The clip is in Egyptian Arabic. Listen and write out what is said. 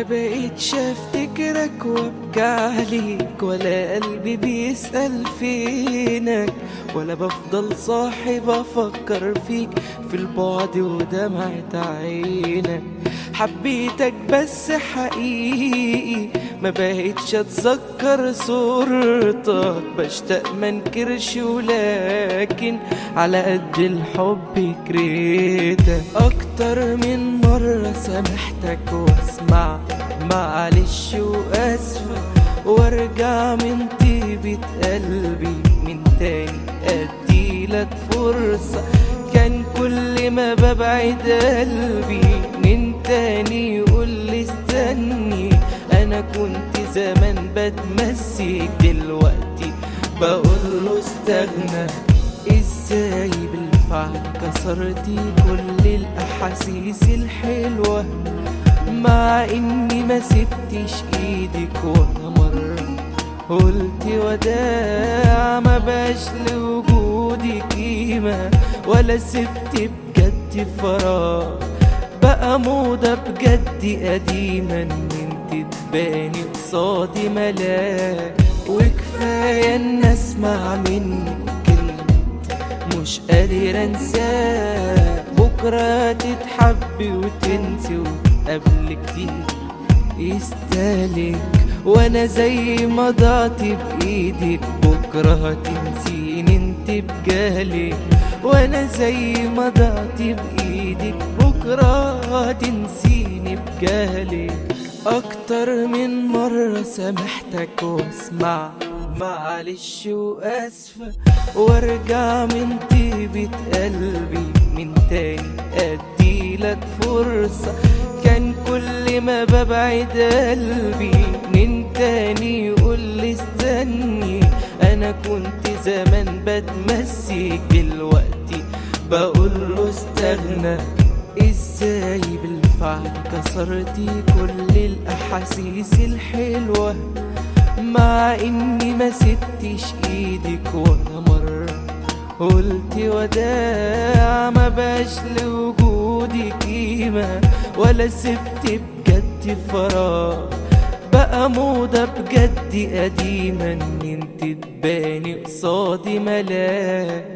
بقيتش افتكرك وابكى عليك ولا قلبي بيسأل فينك ولا بفضل صاحب افكر فيك في البعد ودمعة عينك حبيتك بس حقيقي ما بقيتش اتذكر صورتك بشتاق منكرش ولكن على قد الحب كريتك اكتر من مرة سامحتك واسمع معلش واسفة وارجع من طيبة قلبي من تاني اديلك فرصة كان كل ما ببعد قلبي من تاني يقول لي استني انا كنت زمان بتمسك دلوقتي بقول له استغنى ازاي بالفعل كسرتي كل الاحاسيس الحلوه مع اني ما سبتش ايدك ولا مرة قلت وداع ما باش لوجودي قيمة ولا سبت بجد فراغ بقى موضة بجد قديمة ان انت تباني قصادي ملاك وكفاية ان اسمع منك كلمة مش قادر انساه بكرة تتحبي وتنسي وتقابلي كتير يستالك وانا زي ما ضعت بايدك بكرة هتنسيني انت بجهلك وانا زي ما ضعت بايدك بكرة هتنسيني بجهلك اكتر من مرة سامحتك واسمع معلش واسفة وارجع من طيبة قلبي من تاني اديلك فرصة كان كل ما ببعد قلبي من تاني يقول لي استني انا كنت زمان بتمسك دلوقتي بقول له استغنى ازاي بالفعل كسرتي كل الاحاسيس الحلوه مع اني ما سبتش ايدك ولا مرة قلت وداع ما باش لوجودي قيمة ولا سبت بجد فراغ بقى موضة بجد قديمة ان انت تباني قصادي ملاك